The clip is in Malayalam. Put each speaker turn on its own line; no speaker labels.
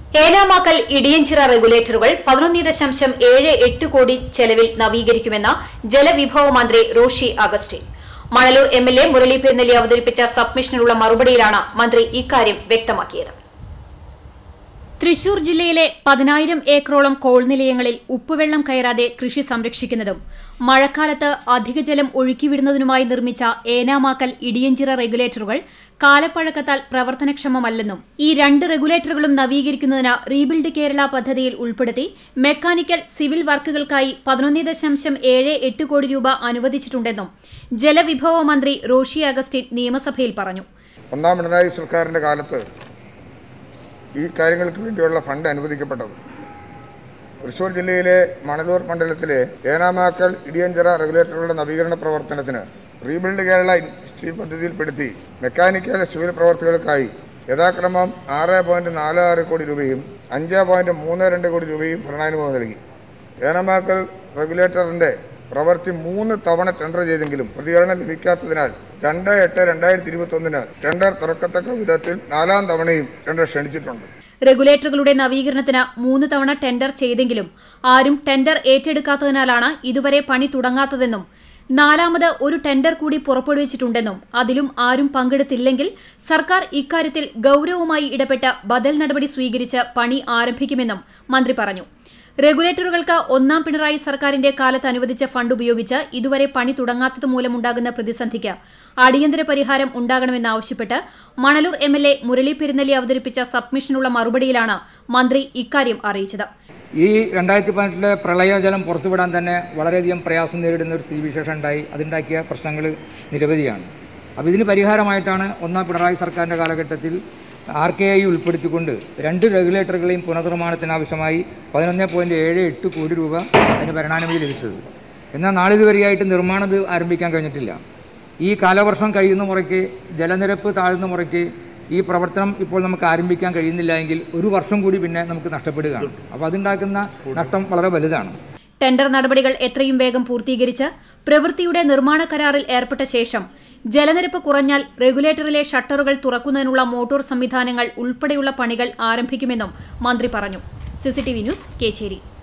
ഏനാമാക്കൽ ഇടിയഞ്ചിറ റെഗുലേറ്ററുകൾ പതിനൊന്ന് ദശാംശം ഏഴ് എട്ട് കോടി ചെലവിൽ നവീകരിക്കുമെന്ന് ജലവിഭവ മന്ത്രി Roshy Augustine Manalur M L A Murali Perunnelli അവതരിപ്പിച്ച സബ്മിഷനിലുള്ള മറുപടിയിലാണ് മന്ത്രി ഇക്കാര്യം വ്യക്തമാക്കിയത് തൃശൂർ ജില്ലയിലെ പതിനായിരം ഏക്കറോളം കോൾ നിലയങ്ങളിൽ ഉപ്പുവെള്ളം കയറാതെ കൃഷി സംരക്ഷിക്കുന്നതും മഴക്കാലത്ത് അധിക ജലം ഒഴുക്കിവിടുന്നതിനുമായി നിർമ്മിച്ച ഏനാമാക്കൽ ഇടിയഞ്ചിറ റെഗുലേറ്ററുകൾ കാലപ്പഴക്കത്താൽ പ്രവർത്തനക്ഷമമല്ലെന്നും ഈ രണ്ട് റെഗുലേറ്ററുകളും നവീകരിക്കുന്നതിന് റീബിൽഡ് കേരള പദ്ധതിയിൽ ഉൾപ്പെടുത്തി മെക്കാനിക്കൽ സിവിൽ വർക്കുകൾക്കായി പതിനൊന്ന് ദശാംശം ഏഴ് എട്ട് കോടി രൂപ അനുവദിച്ചിട്ടുണ്ടെന്നും ജലവിഭവ മന്ത്രി റോഷി അഗസ്റ്റിൻ നിയമസഭയിൽ പറഞ്ഞു
ഒന്നാം പിണറായി സർക്കാരിൻ്റെ കാലത്ത് ഈ കാര്യങ്ങൾക്ക് വേണ്ടിയുള്ള ഫണ്ട് അനുവദിക്കപ്പെട്ടത് തൃശ്ശൂർ ജില്ലയിലെ മണലൂർ മണ്ഡലത്തിലെ ഏനാമാക്കൽ ഇടിയഞ്ചിറ റെഗുലേറ്ററുകളുടെ നവീകരണ പ്രവർത്തനത്തിന് റീബിൽഡ് കേരള ഇൻസ്റ്റിറ്റ്യൂട്ട് പദ്ധതിയിൽപ്പെടുത്തി മെക്കാനിക്കൽ സിവിൽ പ്രവർത്തികൾക്കായി യഥാക്രമം ആറ് പോയിൻറ്റ് നാല് ആറ് കോടി രൂപയും അഞ്ച് പോയിൻറ്റ് മൂന്ന് രണ്ട് കോടി രൂപയും ഭരണാനുമതി നൽകി ഏനാമാക്കൽ റെഗുലേറ്ററിൻ്റെ പ്രവൃത്തി മൂന്ന് തവണ ടെൻഡർ ചെയ്തെങ്കിലും പ്രതികരണം ലഭിക്കാത്തതിനാൽ രണ്ട് എട്ട് രണ്ടായിരത്തി ഇരുപത്തൊന്നിന് ടെൻഡർ തുറക്കത്തക്ക വിധത്തിൽ നാലാം തവണയും ടെൻഡർ ക്ഷണിച്ചിട്ടുണ്ട്
റെഗുലേറ്ററുകളുടെ നവീകരണത്തിന് മൂന്ന് തവണ ടെൻഡർ ചെയ്തെങ്കിലും ആരും ടെൻഡർ ഏറ്റെടുക്കാത്തതിനാലാണ് ഇതുവരെ പണി തുടങ്ങാത്തതെന്നും നാലാമത് ഒരു ടെൻഡർ കൂടി പുറപ്പെടുവിച്ചിട്ടുണ്ടെന്നും അതിലും ആരും പങ്കെടുത്തില്ലെങ്കിൽ സർക്കാർ ഇക്കാര്യത്തിൽ ഗൌരവമായി ഇടപെട്ട് ബദൽ നടപടി സ്വീകരിച്ച് പണി ആരംഭിക്കുമെന്നും മന്ത്രി പറഞ്ഞു റെഗുലേറ്ററുകൾക്ക് ഒന്നാം പിണറായി സർക്കാരിന്റെ കാലത്ത് അനുവദിച്ച ഫണ്ട് ഉപയോഗിച്ച് ഇതുവരെ പണി തുടങ്ങാത്തത് മൂലമുണ്ടാകുന്ന പ്രതിസന്ധിക്ക് അടിയന്തര പരിഹാരം ഉണ്ടാകണമെന്നാവശ്യപ്പെട്ട് Manalur M L A Murali Perunnelli അവതരിപ്പിച്ച സബ്മിഷനുള്ള മറുപടിയിലാണ് മന്ത്രി ഇക്കാര്യം അറിയിച്ചത്
ഈ രണ്ടായിരത്തി പതിനെട്ടിലെ പ്രളയജലം പുറത്തുവിടാൻ തന്നെ വളരെയധികം പ്രയാസം നേരിടുന്ന ഒരു സ്ഥിതിവിശേഷം ഉണ്ടായി അതുണ്ടാക്കിയ പ്രശ്നങ്ങൾ നിരവധിയാണ് അപ്പോൾ ഇതിന് പരിഹാരമായിട്ടാണ് ഒന്നാം പിണറായി സർക്കാരിൻ്റെ കാലഘട്ടത്തിൽ ആർ കെ ഐ ഉൾപ്പെടുത്തിക്കൊണ്ട് രണ്ട് റെഗുലേറ്ററുകളെയും പുനർനിർമ്മാണത്തിനാവശ്യമായി പതിനൊന്ന് പോയിൻറ്റ് ഏഴ് എട്ട് കോടി രൂപ അതിന് ഭരണാനുമതി ലഭിച്ചത് എന്നാൽ നാളിതുവരെയായിട്ട് നിർമ്മാണം ഇത് ആരംഭിക്കാൻ കഴിഞ്ഞിട്ടില്ല ഈ കാലവർഷം കഴിയുന്ന മുറയ്ക്ക് ജലനിരപ്പ് താഴുന്ന മുറയ്ക്ക് ഈ പ്രവർത്തനം ഇപ്പോൾ നമുക്ക് ആരംഭിക്കാൻ കഴിയുന്നില്ല എങ്കിൽ ഒരു വർഷം കൂടി പിന്നെ നമുക്ക് നഷ്ടപ്പെടുകയാണ് അപ്പോൾ അതുണ്ടാക്കുന്ന നഷ്ടം വളരെ വലുതാണ്
ടെൻഡർ നടപടികൾ എത്രയും വേഗം പൂർത്തീകരിച്ച് പ്രവൃത്തിയുടെ നിർമ്മാണ കരാറിൽ ഏർപ്പെട്ട ശേഷം ജലനിരപ്പ് കുറഞ്ഞാൽ റെഗുലേറ്ററിലെ ഷട്ടറുകൾ തുറക്കുന്നതിനുള്ള മോട്ടോർ സംവിധാനങ്ങൾ ഉൾപ്പെടെയുള്ള പണികൾ ആരംഭിക്കുമെന്നും മന്ത്രി പറഞ്ഞു സിസിടിവി ന്യൂസ് കേച്ചേരി